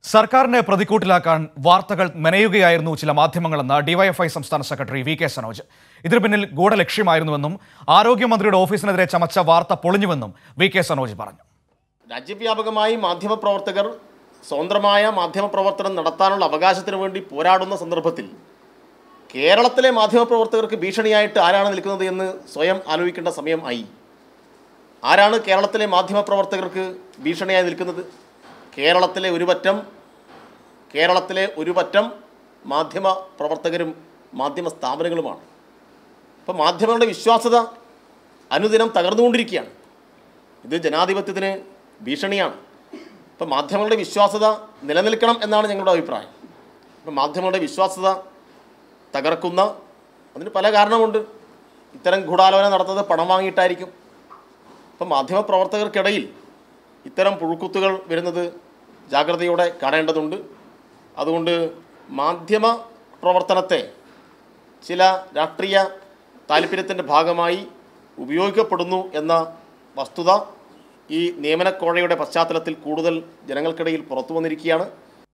സർക്കാരിനെ പ്രതിക്കൂട്ടിലാക്കാൻ വാർത്തകൾ മെനയുകയായിരുന്നു ചില മാധ്യമങ്ങളെന്ന് ഡിവൈഎഫ്ഐ സംസ്ഥാന സെക്രട്ടറി വി കെ സനോജ് ഇതിനു പിന്നിൽ ഗൂഢലക്ഷ്യമായിരുന്നുവെന്നും ആരോഗ്യമന്ത്രിയുടെ ഓഫീസിനെതിരെ ചമച്ച വാർത്ത പൊളിഞ്ഞുവെന്നും വി കെ സനോജ് പറഞ്ഞു രാജ്യവ്യാപകമായി മാധ്യമപ്രവർത്തകർ സ്വതന്ത്രമായ മാധ്യമപ്രവർത്തനം നടത്താനുള്ള അവകാശത്തിന് വേണ്ടി പോരാടുന്ന സന്ദർഭത്തിൽ കേരളത്തിലെ മാധ്യമപ്രവർത്തകർക്ക് ഭീഷണിയായിട്ട് ആരാണ് നിൽക്കുന്നത് എന്ന് സ്വയം ആലോചിക്കേണ്ട സമയം ആയി ആരാണ് കേരളത്തിലെ മാധ്യമപ്രവർത്തകർക്ക് ഭീഷണിയായി നിൽക്കുന്നത് കേരളത്തിലെ ഒരു പറ്റം കേരളത്തിലെ ഒരു പറ്റം മാധ്യമ പ്രവർത്തകരും മാധ്യമ സ്ഥാപനങ്ങളുമാണ് അപ്പോൾ മാധ്യമങ്ങളുടെ വിശ്വാസത അനുദിനം തകർന്നുകൊണ്ടിരിക്കുകയാണ് ഇത് ജനാധിപത്യത്തിന് ഭീഷണിയാണ് ഇപ്പം മാധ്യമങ്ങളുടെ വിശ്വാസത നിലനിൽക്കണം എന്നാണ് ഞങ്ങളുടെ അഭിപ്രായം ഇപ്പം മാധ്യമങ്ങളുടെ വിശ്വാസത തകർക്കുന്ന അതിന് പല കാരണമുണ്ട് ഇത്തരം ഗൂഢാലോചന നടത്തുന്നത് പണം വാങ്ങിയിട്ടായിരിക്കും ഇപ്പം മാധ്യമപ്രവർത്തകർക്കിടയിൽ ഇത്തരം പുഴുക്കുത്തുകൾ വരുന്നത് ജാഗ്രതയോടെ കാണേണ്ടതുണ്ട് അതുകൊണ്ട് മാധ്യമ പ്രവർത്തനത്തെ ചില രാഷ്ട്രീയ താല്പര്യത്തിൻ്റെ ഭാഗമായി ഉപയോഗിക്കപ്പെടുന്നു എന്ന വസ്തുത ഈ നിയമനക്കോഴയുടെ പശ്ചാത്തലത്തിൽ കൂടുതൽ ജനങ്ങൾക്കിടയിൽ പുറത്തു വന്നിരിക്കുകയാണ്